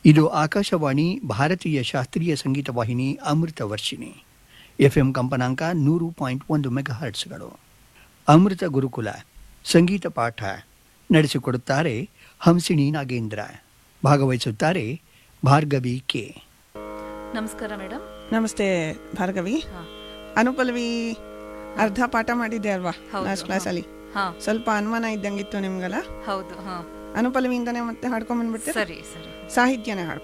ಇದು ಆಕಾಶವಾಣಿ ಭಾರತೀಯ ಶಾಸ್ತ್ರೀಯ ಸಂಗೀತ ವಾಹಿನಿ ಅಮೃತ ವರ್ಷಿಣಿ ಎಫ್ಎಂ ಕಂಪನಾಂಕ ನೂರು ಪಾಯಿಂಟ್ ಒಂದು ಮೆಗಾ ಹರ್ಟ್ಸ್ಗಳು ಅಮೃತ ಗುರುಕುಲ ಸಂಗೀತ ಪಾಠ ನಡೆಸಿಕೊಡುತ್ತಾರೆ ಹಂಸಿಣಿ ನಾಗೇಂದ್ರ ಭಾಗವಹಿಸುತ್ತಾರೆ ಭಾರ್ಗವಿ ಕೆ ನಮಸ್ಕಾರ ಮೇಡಮ್ ನಮಸ್ತೆ ಭಾರ್ಗವಿ ಹಾ ಅನುಪಲ್ವಿ ಅರ್ಧ ಪಾಠ ಮಾಡಿದ್ದೆ ಅಲ್ವಾ ಹೌದು, ಲಾಸ್ಟ್ ಕ್ಲಾಸಲ್ಲಿ ಹಾ ಸ್ವಲ್ಪ ಅನುಮಾನ ಇದ್ದಂಗಿತ್ತು ನಿಮ್ಗೆಲ್ಲ ಹೌದು ಹಾ ಅನುಪಲ್ವಿಯಿಂದನೇ ಮತ್ತೆ ಹಾಡ್ಕೊಂಡ್ ಬಂದ್ಬಿಡ್ತೀರಾ ಸರಿ ಸರಿ ಸಾಹಿತ್ಯನೇ ಹಾಡ್ಕೊಂಡು